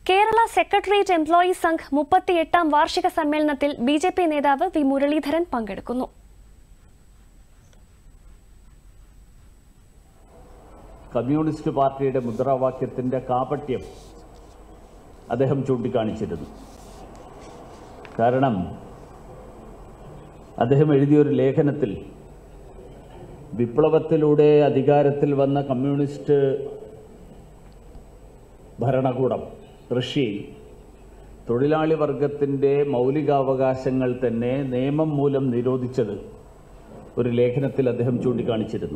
Kerala secretariat employees Sangh മുപ്പത്തിയെട്ടാം വാർഷിക സമ്മേളനത്തിൽ ബി ജെ പി നേതാവ് വി മുരളീധരൻ പങ്കെടുക്കുന്നു കമ്മ്യൂണിസ്റ്റ് പാർട്ടിയുടെ മുദ്രാവാക്യത്തിൻ്റെ കാപട്യം അദ്ദേഹം ചൂണ്ടിക്കാണിച്ചിരുന്നു കാരണം അദ്ദേഹം എഴുതിയൊരു ലേഖനത്തിൽ വിപ്ലവത്തിലൂടെ അധികാരത്തിൽ വന്ന കമ്മ്യൂണിസ്റ്റ് ഭരണകൂടം റഷ്യയിൽ തൊഴിലാളി വർഗത്തിൻ്റെ മൗലികാവകാശങ്ങൾ തന്നെ നിയമം മൂലം നിരോധിച്ചത് ഒരു ലേഖനത്തിൽ അദ്ദേഹം ചൂണ്ടിക്കാണിച്ചിരുന്നു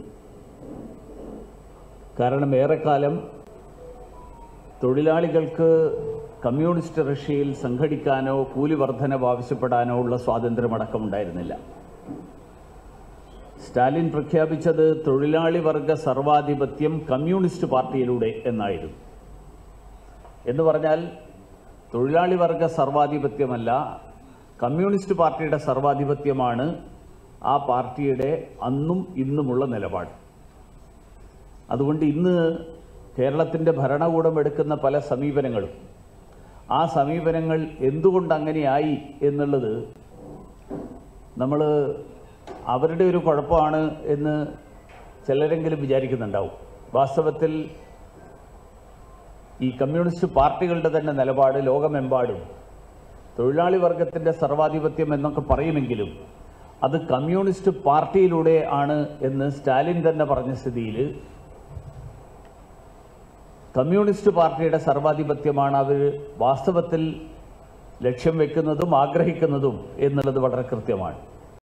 കാരണം ഏറെക്കാലം തൊഴിലാളികൾക്ക് കമ്മ്യൂണിസ്റ്റ് റഷ്യയിൽ സംഘടിക്കാനോ കൂലി വർധനവ് ആവശ്യപ്പെടാനോ ഉള്ള സ്വാതന്ത്ര്യമടക്കം ഉണ്ടായിരുന്നില്ല സ്റ്റാലിൻ പ്രഖ്യാപിച്ചത് തൊഴിലാളി വർഗ സർവാധിപത്യം കമ്മ്യൂണിസ്റ്റ് പാർട്ടിയിലൂടെ എന്നായിരുന്നു എന്ന് പറഞ്ഞാൽ തൊഴിലാളി വർഗ സർവാധിപത്യമല്ല കമ്മ്യൂണിസ്റ്റ് പാർട്ടിയുടെ സർവാധിപത്യമാണ് ആ പാർട്ടിയുടെ അന്നും ഇന്നുമുള്ള നിലപാട് അതുകൊണ്ട് ഇന്ന് കേരളത്തിൻ്റെ ഭരണകൂടം എടുക്കുന്ന പല സമീപനങ്ങളും ആ സമീപനങ്ങൾ എന്തുകൊണ്ട് അങ്ങനെയായി എന്നുള്ളത് നമ്മൾ അവരുടെ ഒരു കുഴപ്പമാണ് എന്ന് ചിലരെങ്കിലും വിചാരിക്കുന്നുണ്ടാവും വാസ്തവത്തിൽ ഈ കമ്മ്യൂണിസ്റ്റ് പാർട്ടികളുടെ തന്നെ നിലപാട് ലോകമെമ്പാടും തൊഴിലാളി വർഗത്തിൻ്റെ സർവാധിപത്യം എന്നൊക്കെ പറയുമെങ്കിലും അത് കമ്മ്യൂണിസ്റ്റ് പാർട്ടിയിലൂടെ ആണ് എന്ന് സ്റ്റാലിൻ തന്നെ പറഞ്ഞ സ്ഥിതിയിൽ കമ്മ്യൂണിസ്റ്റ് പാർട്ടിയുടെ സർവാധിപത്യമാണ് അവർ വാസ്തവത്തിൽ ലക്ഷ്യം വെക്കുന്നതും ആഗ്രഹിക്കുന്നതും എന്നുള്ളത് വളരെ കൃത്യമാണ്